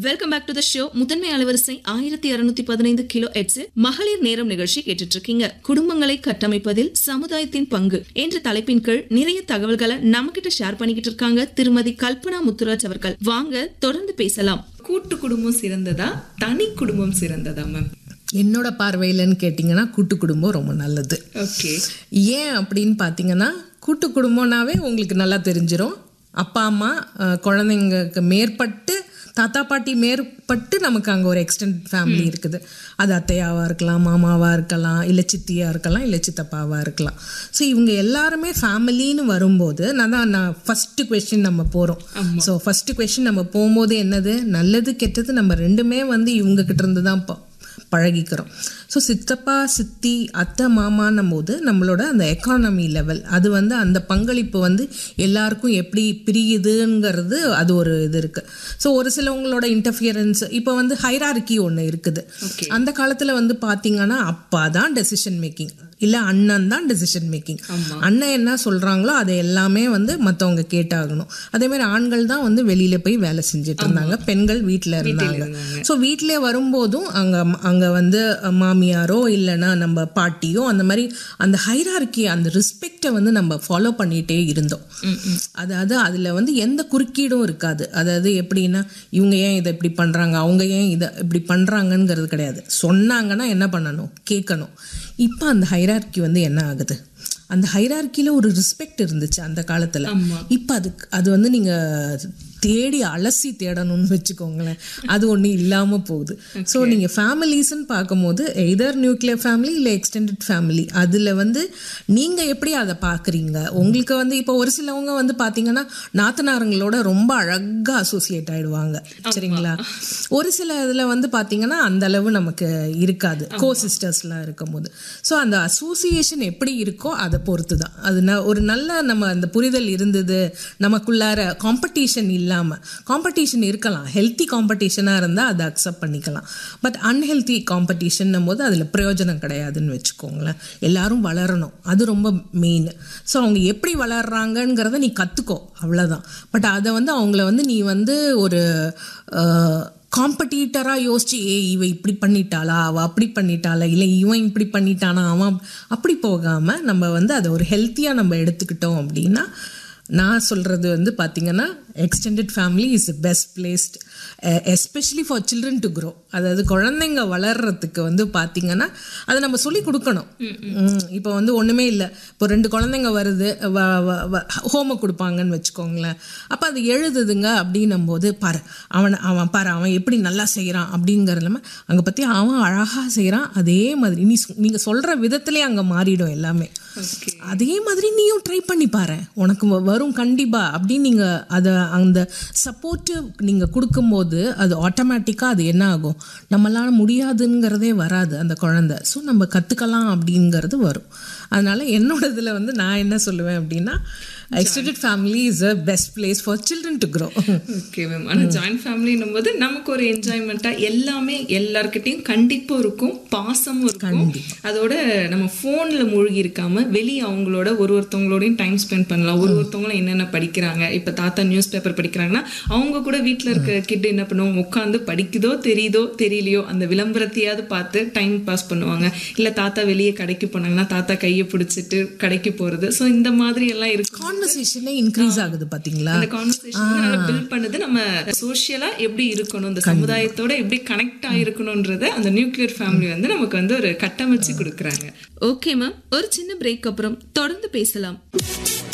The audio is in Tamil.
welcome back to the show முதன்மை அலைவரிசை ஆயிரத்தி இருநூத்தி பதினைந்து கிலோ எட்ஸ் மகளிர் நேரம் நிகழ்ச்சி கேட்டுட்டு இருக்கீங்க குடும்பங்களை கட்டமைப்பதில் சமுதாயத்தின் பங்கு என்ற தலைப்பின் கீழ் நிறைய தகவல்களை நம்ம கிட்ட ஷேர் பண்ணிக்கிட்டு இருக்காங்க திருமதி கல்பனா முத்துராஜ் அவர்கள் வாங்க தொடர்ந்து பேசலாம் கூட்டு குடும்பம் சிறந்ததா தனி குடும்பம் சிறந்ததா மேம் என்னோட பார்வையிலன்னு கேட்டிங்கன்னா கூட்டு குடும்பம் ரொம்ப நல்லது ஓகே ஏன் அப்படின்னு பார்த்தீங்கன்னா கூட்டு குடும்பம்னாவே உங்களுக்கு நல்லா தெரிஞ்சிரும் அப்பா அம்மா அஹ், குழந்தைங்களுக்கு மேற்பட்டு தாத்தா பாட்டி மேற்பட்டு நமக்கு அங்கே ஒரு எக்ஸ்டெண்ட் ஃபேமிலி இருக்குது அது அத்தையாவாக இருக்கலாம் மாமாவாக இருக்கலாம் இல்லை சித்தியாக இருக்கலாம் இல்லை சித்தப்பாவாக இருக்கலாம் ஸோ இவங்க எல்லாருமே ஃபேமிலின்னு வரும்போது நான் தான் நான் ஃபஸ்ட்டு கொஷின் நம்ம போகிறோம் ஸோ ஃபஸ்ட்டு கொஷின் நம்ம போகும்போது என்னது நல்லது கெட்டது நம்ம ரெண்டுமே வந்து இவங்க கிட்ட இருந்து தான் ப- பழகிக்கிறோம் ஸோ சித்தப்பா சித்தி அத்தை மாமான்னும் போது நம்மளோட அந்த எக்கானமி லெவல் அது வந்து அந்த பங்களிப்பு வந்து எல்லாருக்கும் எப்படி பிரியுதுங்கிறது அது ஒரு இது இருக்குது ஸோ ஒரு சிலவங்களோட இன்டர்ஃபியரன்ஸ் இப்போ வந்து ஹைரார்கி ஒன்று இருக்குது அந்த காலத்தில் வந்து பார்த்தீங்கன்னா அப்பா தான் டெசிஷன் மேக்கிங் இல்லை அண்ணன் தான் டெசிஷன் மேக்கிங் அண்ணன் என்ன சொல்கிறாங்களோ அதை எல்லாமே வந்து மற்றவங்க கேட்டாகணும் அதே மாதிரி ஆண்கள் தான் வந்து வெளியில போய் வேலை செஞ்சுட்டு இருந்தாங்க பெண்கள் வீட்டில் இருந்தாங்க ஸோ வீட்டிலே வரும்போதும் அங்கே அங்கே வந்து மாமியாரோ இல்லைன்னா நம்ம பாட்டியோ அந்த மாதிரி அந்த ஹைரார்கி அந்த ரெஸ்பெக்டை வந்து நம்ம ஃபாலோ பண்ணிகிட்டே இருந்தோம் அதாவது அதில் வந்து எந்த குறுக்கீடும் இருக்காது அதாவது எப்படின்னா இவங்க ஏன் இதை இப்படி பண்ணுறாங்க அவங்க ஏன் இதை இப்படி பண்ணுறாங்கங்கிறது கிடையாது சொன்னாங்கன்னா என்ன பண்ணணும் கேட்கணும் இப்போ அந்த ஹைரார்கி வந்து என்ன ஆகுது அந்த ஹைரார்க்கியில் ஒரு ரெஸ்பெக்ட் இருந்துச்சு அந்த காலத்தில் இப்போ அதுக்கு அது வந்து நீங்கள் தேடி அலசி தேடணும்னு வச்சுக்கோங்களேன் அது ஒன்று இல்லாமல் போகுது ஸோ நீங்கள் ஃபேமிலிஸ்ன்னு பார்க்கும்போது எதர் நியூக்ளியர் ஃபேமிலி இல்லை எக்ஸ்டெண்டட் ஃபேமிலி அதில் வந்து நீங்கள் எப்படி அதை பார்க்குறீங்க உங்களுக்கு வந்து இப்போ ஒரு சிலவங்க வந்து பார்த்தீங்கன்னா நாத்தனாருங்களோட ரொம்ப அழகாக அசோசியேட் ஆயிடுவாங்க சரிங்களா ஒரு சில இதில் வந்து பார்த்தீங்கன்னா அந்த அளவு நமக்கு இருக்காது கோ சிஸ்டர்ஸ்லாம் இருக்கும்போது ஸோ அந்த அசோசியேஷன் எப்படி இருக்கோ அதை பொறுத்து தான் அது ந- ஒரு நல்ல நம்ம அந்த புரிதல் இருந்தது நமக்குள்ளார காம்படிஷன் இல்லாமல் காம்படிஷன் இருக்கலாம் ஹெல்த்தி காம்படிஷனாக இருந்தால் அதை அக்செப்ட் பண்ணிக்கலாம் பட் அன்ஹெல்த்தி காம்படிஷன் போது அதில் பிரயோஜனம் கிடையாதுன்னு வச்சுக்கோங்களேன் எல்லாரும் வளரணும் அது ரொம்ப மெயின் ஸோ அவங்க எப்படி வளர்றாங்கங்கிறத நீ கற்றுக்கோ அவ்வளோதான் பட் அதை வந்து அவங்கள வந்து நீ வந்து ஒரு காம்படிட்டராக யோசிச்சு ஏ இவ இப்படி பண்ணிட்டாளா அவள் அப்படி பண்ணிட்டாளா இல்லை இவன் இப்படி பண்ணிட்டானா அவன் அப்படி போகாமல் நம்ம வந்து அதை ஒரு ஹெல்த்தியாக நம்ம எடுத்துக்கிட்டோம் அப்படின்னா நான் சொல்கிறது வந்து பார்த்திங்கன்னா extended family is best placed especially for children to grow அதாவது குழந்தைங்க வளர்றதுக்கு வந்து பார்த்திங்கன்னா அதை நம்ம சொல்லி கொடுக்கணும் ம், இப்போ வந்து ஒன்றுமே இல்லை இப்போ ரெண்டு குழந்தைங்க வருது ஹோம்ஒர்க் கொடுப்பாங்கன்னு வச்சுக்கோங்களேன் அப்போ அது எழுதுதுங்க அப்படின்னும் போது பாரு அவன் அவன் பாரு அவன் எப்படி நல்லா செய்கிறான் அப்படிங்கிறது இல்லாமல் அங்கே பற்றி அவன் அழகாக செய்கிறான் அதே மாதிரி நீ நீங்கள் சொல்கிற விதத்துலேயே அங்கே மாறிடும் எல்லாமே அதே மாதிரி நீயும் ட்ரை பண்ணி பாரு உனக்கு வ- வரும் கண்டிப்பா அப்படின்னு நீங்க அதை அந்த சப்போர்ட்டு நீங்க கொடுக்கும்போது அது ஆட்டோமேட்டிக்காக அது என்ன ஆகும் நம்மளால முடியாதுங்கிறதே வராது அந்த குழந்தை ஸோ நம்ம கற்றுக்கலாம் அப்படிங்கிறது வரும் அதனால என்னோட இதில் வந்து நான் என்ன சொல்லுவேன் அப்படின்னா extended family is a best place for children to grow okay ma'am ஆனால் ஜாயின்ட் ஃபேமிலின்னும் போது நமக்கு ஒரு என்ஜாய்மெண்ட்டாக எல்லாமே எல்லார்கிட்டயும் கண்டிப்பும் இருக்கும் பாசமும் இருக்கும் அதோட நம்ம ஃபோனில் மூழ்கி இருக்காம வெளியே அவங்களோட ஒரு ஒருத்தவங்களோடையும் டைம் ஸ்பெண்ட் பண்ணலாம் ஒரு ஒருத்தவங்களும் என்னென்ன படிக்கிறாங்க இப்போ தாத்தா நியூஸ் பேப்பர் படிக்கிறாங்கன்னா அவங்க கூட வீட்டில் இருக்க கிட் என்ன பண்ணுவாங்க உட்காந்து படிக்குதோ தெரியுதோ தெரியலையோ அந்த விளம்பரத்தையாவது பார்த்து டைம் பாஸ் பண்ணுவாங்க இல்லை தாத்தா வெளியே கடைக்கு போனாங்கன்னா தாத்தா கையை பிடிச்சிட்டு கடைக்கு போகிறது ஸோ இந்த மாதிரி எல்லாம் இருக்கும் கான்வர்சேஷனே இன்க்ரீஸ் ஆகுது பார்த்தீங்களா அந்த கான்வர்சேஷன் நல்லா பில்ட் பண்ணது நம்ம சோஷியலா எப்படி இருக்கணும் இந்த சமுதாயத்தோட எப்படி கனெக்ட் ஆயிருக்கணும்ன்றத அந்த நியூக்ளியர் ஃபேமிலி வந்து நமக்கு வந்து ஒரு கட்டமைச்சு கொடுக்குறாங்க ஓகே மேம் ஒரு சின்ன பிரேக் அப்புறம் தொடர்ந்து பேசலாம்